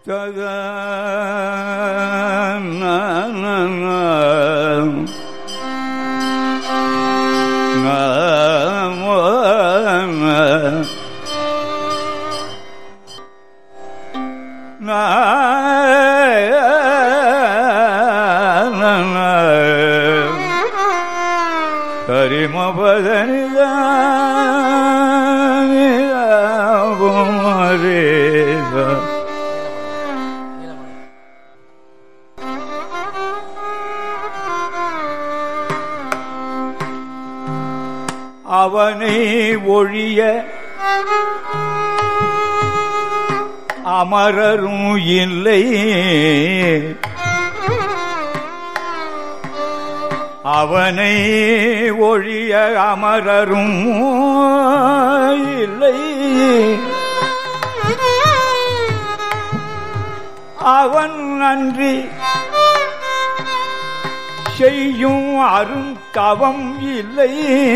ததா ஹரிமபதனிதா அவனை ஒழிய அமரரும் இல்லை அவனை ஒழிய அமரரும் இல்லை அவன் நன்றி செய்யும் அருந்தவம் இல்லை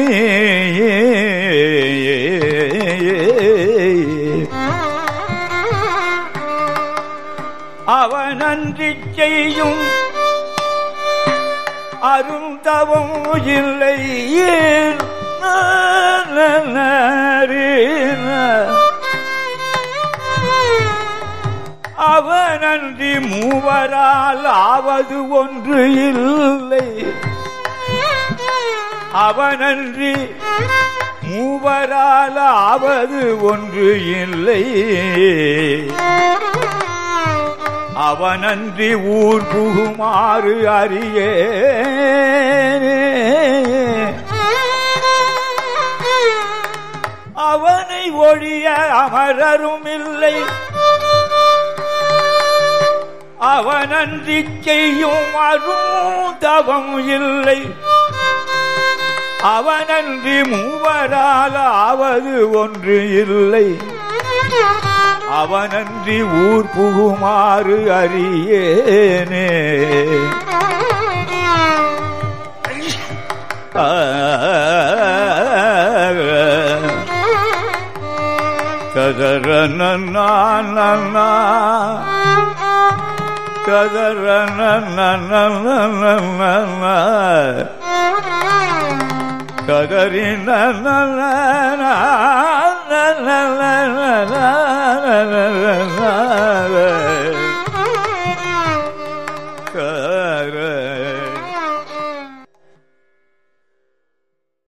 அவனன்றி செய்யும் அருந்தவம் இல்லை அவனன்றி மூவரால் ஆவது ஒன்று இல்லை அவனன்றி மூவரால் ஆவது ஒன்று இல்லை அவனன்றி ஊர் புகுமாறு அறியே அவனை ஒழிய அமரரும் இல்லை அவனன்றி செய்யும் அருந்தவம் இல்லை அவனன்றி மூவரால் ஆவது ஒன்று இல்லை அவனன்றி ஊர் புகுமாறு அறியேனே கதற நன்னா கதற கதறி ந